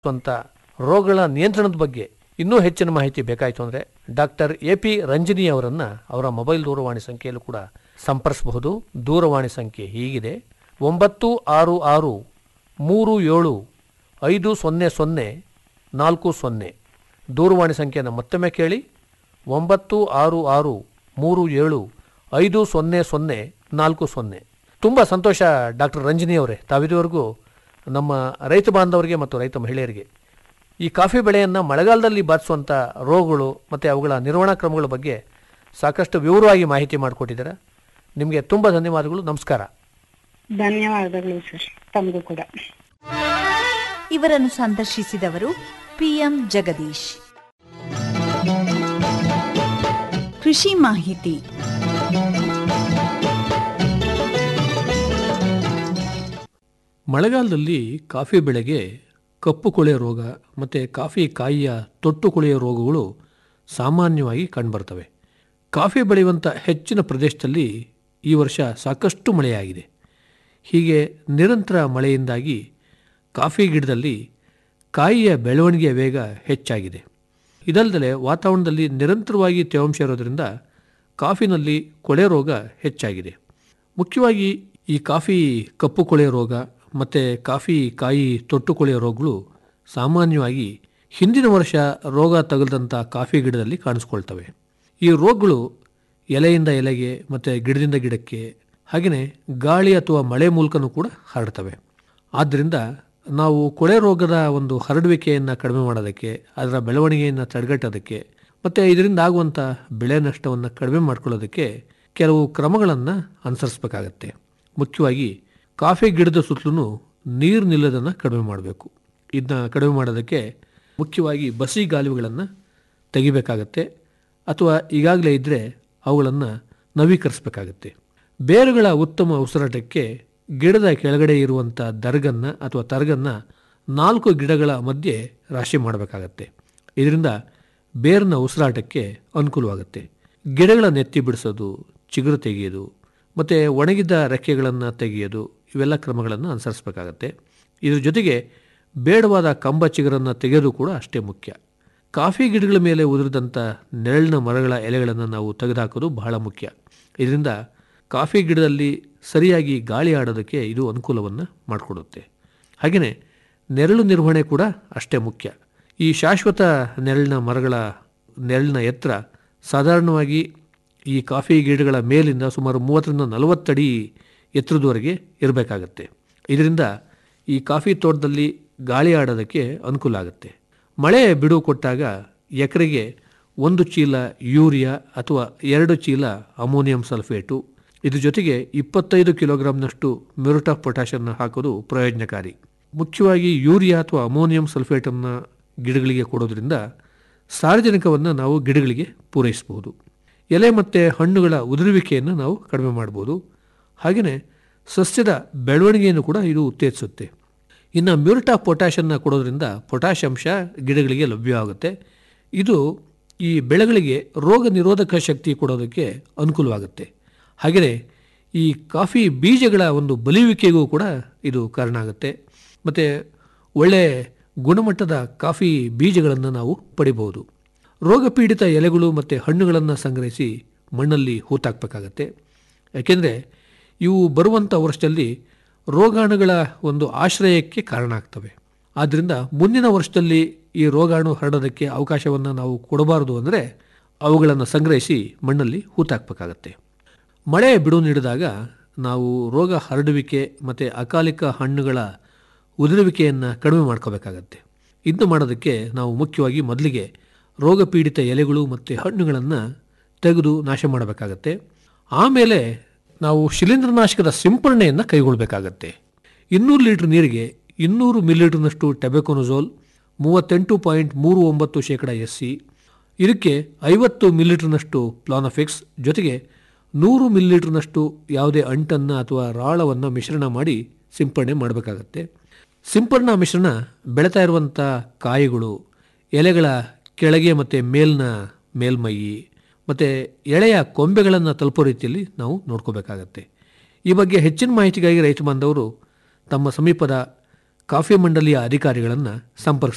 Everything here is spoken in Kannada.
ಸ್ವಂತ ರೋಗಗಳ ನಿಯಂತ್ರಣದ ಬಗ್ಗೆ ಇನ್ನೂ ಹೆಚ್ಚಿನ ಮಾಹಿತಿ ಬೇಕಾಯಿತು ಅಂದರೆ ಡಾಕ್ಟರ್ ಎ ಪಿ ರಂಜನಿ ಅವರನ್ನು ಅವರ ಮೊಬೈಲ್ ದೂರವಾಣಿ ಸಂಖ್ಯೆಯಲ್ಲೂ ಕೂಡ ಸಂಪರ್ಸಬಹುದು ದೂರವಾಣಿ ಸಂಖ್ಯೆ ಹೀಗಿದೆ ಒಂಬತ್ತು ಆರು ಆರು ಮೂರು ಏಳು ಐದು ಸೊನ್ನೆ ಸೊನ್ನೆ ನಾಲ್ಕು ಸೊನ್ನೆ ದೂರವಾಣಿ ಸಂಖ್ಯೆಯನ್ನು ಮತ್ತೊಮ್ಮೆ ಕೇಳಿ ಒಂಬತ್ತು ಆರು ಆರು ಮೂರು ಏಳು ಐದು ಸೊನ್ನೆ ಸೊನ್ನೆ ನಾಲ್ಕು ಸೊನ್ನೆ ತುಂಬ ಸಂತೋಷ ಡಾಕ್ಟರ್ ರಂಜನಿ ಅವರೇ ತಾವಿದುವರೆಗೂ ನಮ್ಮ ರೈತ ಬಾಂಧವರಿಗೆ ಮತ್ತು ರೈತ ಮಹಿಳೆಯರಿಗೆ ಈ ಕಾಫಿ ಬೆಳೆಯನ್ನು ಮಳೆಗಾಲದಲ್ಲಿ ಬಾಧಿಸುವಂಥ ರೋಗಗಳು ಮತ್ತು ಅವುಗಳ ನಿರ್ವಹಣಾ ಕ್ರಮಗಳ ಬಗ್ಗೆ ಸಾಕಷ್ಟು ವಿವರವಾಗಿ ಮಾಹಿತಿ ಮಾಡಿಕೊಟ್ಟಿದ್ದೀರಾ ನಿಮಗೆ ತುಂಬ ಧನ್ಯವಾದಗಳು ನಮಸ್ಕಾರ ಧನ್ಯವಾದಗಳು ಸರ್ ತಮಗೂ ಕೂಡ ಇವರನ್ನು ಸಂದರ್ಶಿಸಿದವರು ಪಿಎಂ ಜಗದೀಶ್ ಕೃಷಿ ಮಾಹಿತಿ ಮಳೆಗಾಲದಲ್ಲಿ ಕಾಫಿ ಬೆಳೆಗೆ ಕಪ್ಪು ಕೊಳೆಯ ರೋಗ ಮತ್ತು ಕಾಫಿ ಕಾಯಿಯ ತೊಟ್ಟು ಕೊಳೆಯ ರೋಗಗಳು ಸಾಮಾನ್ಯವಾಗಿ ಕಂಡುಬರ್ತವೆ ಕಾಫಿ ಬೆಳೆಯುವಂಥ ಹೆಚ್ಚಿನ ಪ್ರದೇಶದಲ್ಲಿ ಈ ವರ್ಷ ಸಾಕಷ್ಟು ಮಳೆಯಾಗಿದೆ ಹೀಗೆ ನಿರಂತರ ಮಳೆಯಿಂದಾಗಿ ಕಾಫಿ ಗಿಡದಲ್ಲಿ ಕಾಯಿಯ ಬೆಳವಣಿಗೆಯ ವೇಗ ಹೆಚ್ಚಾಗಿದೆ ಇದಲ್ಲದೆ ವಾತಾವರಣದಲ್ಲಿ ನಿರಂತರವಾಗಿ ತೇವಾಂಶ ಇರೋದರಿಂದ ಕಾಫಿನಲ್ಲಿ ಕೊಳೆ ರೋಗ ಹೆಚ್ಚಾಗಿದೆ ಮುಖ್ಯವಾಗಿ ಈ ಕಾಫಿ ಕಪ್ಪು ಕೊಳೆಯ ರೋಗ ಮತ್ತು ಕಾಫಿ ಕಾಯಿ ತೊಟ್ಟು ಕೊಳೆಯ ರೋಗಗಳು ಸಾಮಾನ್ಯವಾಗಿ ಹಿಂದಿನ ವರ್ಷ ರೋಗ ತಗುಲಿದಂಥ ಕಾಫಿ ಗಿಡದಲ್ಲಿ ಕಾಣಿಸ್ಕೊಳ್ತವೆ ಈ ರೋಗಗಳು ಎಲೆಯಿಂದ ಎಲೆಗೆ ಮತ್ತು ಗಿಡದಿಂದ ಗಿಡಕ್ಕೆ ಹಾಗೆಯೇ ಗಾಳಿ ಅಥವಾ ಮಳೆ ಮೂಲಕನೂ ಕೂಡ ಹರಡ್ತವೆ ಆದ್ದರಿಂದ ನಾವು ಕೊಳೆ ರೋಗದ ಒಂದು ಹರಡುವಿಕೆಯನ್ನು ಕಡಿಮೆ ಮಾಡೋದಕ್ಕೆ ಅದರ ಬೆಳವಣಿಗೆಯನ್ನು ತಡೆಗಟ್ಟೋದಕ್ಕೆ ಮತ್ತು ಇದರಿಂದ ಆಗುವಂಥ ಬೆಳೆ ನಷ್ಟವನ್ನು ಕಡಿಮೆ ಮಾಡ್ಕೊಳ್ಳೋದಕ್ಕೆ ಕೆಲವು ಕ್ರಮಗಳನ್ನು ಅನುಸರಿಸಬೇಕಾಗತ್ತೆ ಮುಖ್ಯವಾಗಿ ಕಾಫಿ ಗಿಡದ ಸುತ್ತಲೂ ನೀರು ನಿಲ್ಲೋದನ್ನು ಕಡಿಮೆ ಮಾಡಬೇಕು ಇದನ್ನ ಕಡಿಮೆ ಮಾಡೋದಕ್ಕೆ ಮುಖ್ಯವಾಗಿ ಬಸಿ ಗಾಲುಗಳನ್ನು ತೆಗಿಬೇಕಾಗತ್ತೆ ಅಥವಾ ಈಗಾಗಲೇ ಇದ್ದರೆ ಅವುಗಳನ್ನು ನವೀಕರಿಸಬೇಕಾಗತ್ತೆ ಬೇರುಗಳ ಉತ್ತಮ ಉಸಿರಾಟಕ್ಕೆ ಗಿಡದ ಕೆಳಗಡೆ ಇರುವಂಥ ದರ್ಗನ್ನು ಅಥವಾ ತರ್ಗನ್ನು ನಾಲ್ಕು ಗಿಡಗಳ ಮಧ್ಯೆ ರಾಶಿ ಮಾಡಬೇಕಾಗತ್ತೆ ಇದರಿಂದ ಬೇರಿನ ಉಸಿರಾಟಕ್ಕೆ ಅನುಕೂಲವಾಗುತ್ತೆ ಗಿಡಗಳ ನೆತ್ತಿ ಬಿಡಿಸೋದು ಚಿಗುರು ತೆಗೆಯೋದು ಮತ್ತು ಒಣಗಿದ ರೆಕ್ಕೆಗಳನ್ನು ತೆಗೆಯೋದು ಇವೆಲ್ಲ ಕ್ರಮಗಳನ್ನು ಅನುಸರಿಸಬೇಕಾಗತ್ತೆ ಇದ್ರ ಜೊತೆಗೆ ಬೇಡವಾದ ಕಂಬ ಚಿಗುರನ್ನು ತೆಗೆಯೋದು ಕೂಡ ಅಷ್ಟೇ ಮುಖ್ಯ ಕಾಫಿ ಗಿಡಗಳ ಮೇಲೆ ಉದುರಿದಂಥ ನೆರಳಿನ ಮರಗಳ ಎಲೆಗಳನ್ನು ನಾವು ತೆಗೆದುಹಾಕೋದು ಬಹಳ ಮುಖ್ಯ ಇದರಿಂದ ಕಾಫಿ ಗಿಡದಲ್ಲಿ ಸರಿಯಾಗಿ ಗಾಳಿ ಆಡೋದಕ್ಕೆ ಇದು ಅನುಕೂಲವನ್ನು ಮಾಡಿಕೊಡುತ್ತೆ ಹಾಗೆಯೇ ನೆರಳು ನಿರ್ವಹಣೆ ಕೂಡ ಅಷ್ಟೇ ಮುಖ್ಯ ಈ ಶಾಶ್ವತ ನೆರಳಿನ ಮರಗಳ ನೆರಳಿನ ಎತ್ತರ ಸಾಧಾರಣವಾಗಿ ಈ ಕಾಫಿ ಗಿಡಗಳ ಮೇಲಿಂದ ಸುಮಾರು ಮೂವತ್ತರಿಂದ ನಲವತ್ತಡಿ ಎತ್ತರದವರೆಗೆ ಇರಬೇಕಾಗತ್ತೆ ಇದರಿಂದ ಈ ಕಾಫಿ ತೋಟದಲ್ಲಿ ಗಾಳಿ ಆಡೋದಕ್ಕೆ ಅನುಕೂಲ ಆಗುತ್ತೆ ಮಳೆ ಬಿಡುವು ಕೊಟ್ಟಾಗ ಎಕರೆಗೆ ಒಂದು ಚೀಲ ಯೂರಿಯಾ ಅಥವಾ ಎರಡು ಚೀಲ ಅಮೋನಿಯಂ ಸಲ್ಫೇಟು ಇದ್ರ ಜೊತೆಗೆ ಇಪ್ಪತ್ತೈದು ಕಿಲೋಗ್ರಾಂನಷ್ಟು ಮ್ಯೂರಿಟ್ ಆಫ್ ಪೊಟ್ಯಾಷನ್ನು ಹಾಕೋದು ಪ್ರಯೋಜನಕಾರಿ ಮುಖ್ಯವಾಗಿ ಯೂರಿಯಾ ಅಥವಾ ಅಮೋನಿಯಂ ಸಲ್ಫೇಟನ್ನು ಗಿಡಗಳಿಗೆ ಕೊಡೋದ್ರಿಂದ ಸಾರ್ವಜನಿಕವನ್ನು ನಾವು ಗಿಡಗಳಿಗೆ ಪೂರೈಸಬಹುದು ಎಲೆ ಮತ್ತು ಹಣ್ಣುಗಳ ಉದುರುವಿಕೆಯನ್ನು ನಾವು ಕಡಿಮೆ ಮಾಡ್ಬೋದು ಹಾಗೆಯೇ ಸಸ್ಯದ ಬೆಳವಣಿಗೆಯನ್ನು ಕೂಡ ಇದು ಉತ್ತೇಜಿಸುತ್ತೆ ಇನ್ನು ಮ್ಯೂರಿಟ್ ಆಫ್ ಪೊಟ್ಯಾಷನ್ನು ಕೊಡೋದ್ರಿಂದ ಪೊಟ್ಯಾಷ್ ಅಂಶ ಗಿಡಗಳಿಗೆ ಲಭ್ಯವಾಗುತ್ತೆ ಇದು ಈ ಬೆಳೆಗಳಿಗೆ ರೋಗ ನಿರೋಧಕ ಶಕ್ತಿ ಕೊಡೋದಕ್ಕೆ ಅನುಕೂಲವಾಗುತ್ತೆ ಹಾಗೆಯೇ ಈ ಕಾಫಿ ಬೀಜಗಳ ಒಂದು ಬಲಿಯುವಿಕೆಗೂ ಕೂಡ ಇದು ಕಾರಣ ಆಗುತ್ತೆ ಮತ್ತು ಒಳ್ಳೆಯ ಗುಣಮಟ್ಟದ ಕಾಫಿ ಬೀಜಗಳನ್ನು ನಾವು ಪಡಿಬಹುದು ರೋಗಪೀಡಿತ ಎಲೆಗಳು ಮತ್ತು ಹಣ್ಣುಗಳನ್ನು ಸಂಗ್ರಹಿಸಿ ಮಣ್ಣಲ್ಲಿ ಹೂತಾಕಬೇಕಾಗತ್ತೆ ಯಾಕೆಂದರೆ ಇವು ಬರುವಂಥ ವರ್ಷದಲ್ಲಿ ರೋಗಾಣುಗಳ ಒಂದು ಆಶ್ರಯಕ್ಕೆ ಕಾರಣ ಆಗ್ತವೆ ಆದ್ದರಿಂದ ಮುಂದಿನ ವರ್ಷದಲ್ಲಿ ಈ ರೋಗಾಣು ಹರಡೋದಕ್ಕೆ ಅವಕಾಶವನ್ನು ನಾವು ಕೊಡಬಾರದು ಅಂದರೆ ಅವುಗಳನ್ನು ಸಂಗ್ರಹಿಸಿ ಮಣ್ಣಲ್ಲಿ ಹೂತಾಕಬೇಕಾಗತ್ತೆ ಮಳೆ ಬಿಡುವು ನೀಡಿದಾಗ ನಾವು ರೋಗ ಹರಡುವಿಕೆ ಮತ್ತು ಅಕಾಲಿಕ ಹಣ್ಣುಗಳ ಉದುರುವಿಕೆಯನ್ನು ಕಡಿಮೆ ಮಾಡ್ಕೋಬೇಕಾಗತ್ತೆ ಇದನ್ನು ಮಾಡೋದಕ್ಕೆ ನಾವು ಮುಖ್ಯವಾಗಿ ಮೊದಲಿಗೆ ರೋಗಪೀಡಿತ ಎಲೆಗಳು ಮತ್ತು ಹಣ್ಣುಗಳನ್ನು ತೆಗೆದು ನಾಶ ಮಾಡಬೇಕಾಗತ್ತೆ ಆಮೇಲೆ ನಾವು ಶಿಲೀಂಧ್ರನಾಶಕದ ಸಿಂಪರಣೆಯನ್ನು ಕೈಗೊಳ್ಳಬೇಕಾಗತ್ತೆ ಇನ್ನೂರು ಲೀಟ್ರ್ ನೀರಿಗೆ ಇನ್ನೂರು ಮಿಲಿಲೀಟರ್ನಷ್ಟು ಟೆಬೆಕೊನಜೋಲ್ ಮೂವತ್ತೆಂಟು ಪಾಯಿಂಟ್ ಮೂರು ಒಂಬತ್ತು ಶೇಕಡ ಎಸ್ ಸಿ ಇದಕ್ಕೆ ಐವತ್ತು ಮಿಲಿಲೀಟರ್ನಷ್ಟು ಪ್ಲಾನಫಿಕ್ಸ್ ಜೊತೆಗೆ ನೂರು ಮಿಲಿಲೀಟರ್ನಷ್ಟು ಯಾವುದೇ ಅಂಟನ್ನು ಅಥವಾ ರಾಳವನ್ನು ಮಿಶ್ರಣ ಮಾಡಿ ಸಿಂಪರಣೆ ಮಾಡಬೇಕಾಗತ್ತೆ ಸಿಂಪರಣಾ ಮಿಶ್ರಣ ಬೆಳೀತಾ ಇರುವಂಥ ಕಾಯಿಗಳು ಎಲೆಗಳ ಕೆಳಗೆ ಮತ್ತು ಮೇಲಿನ ಮೇಲ್ಮೈ ಮತ್ತು ಎಳೆಯ ಕೊಂಬೆಗಳನ್ನು ತಲುಪೋ ರೀತಿಯಲ್ಲಿ ನಾವು ನೋಡ್ಕೋಬೇಕಾಗತ್ತೆ ಈ ಬಗ್ಗೆ ಹೆಚ್ಚಿನ ಮಾಹಿತಿಗಾಗಿ ರೈತ ಬಾಂಧವರು ತಮ್ಮ ಸಮೀಪದ ಕಾಫಿ ಮಂಡಳಿಯ ಅಧಿಕಾರಿಗಳನ್ನು ಸಂಪರ್ಕಿಸ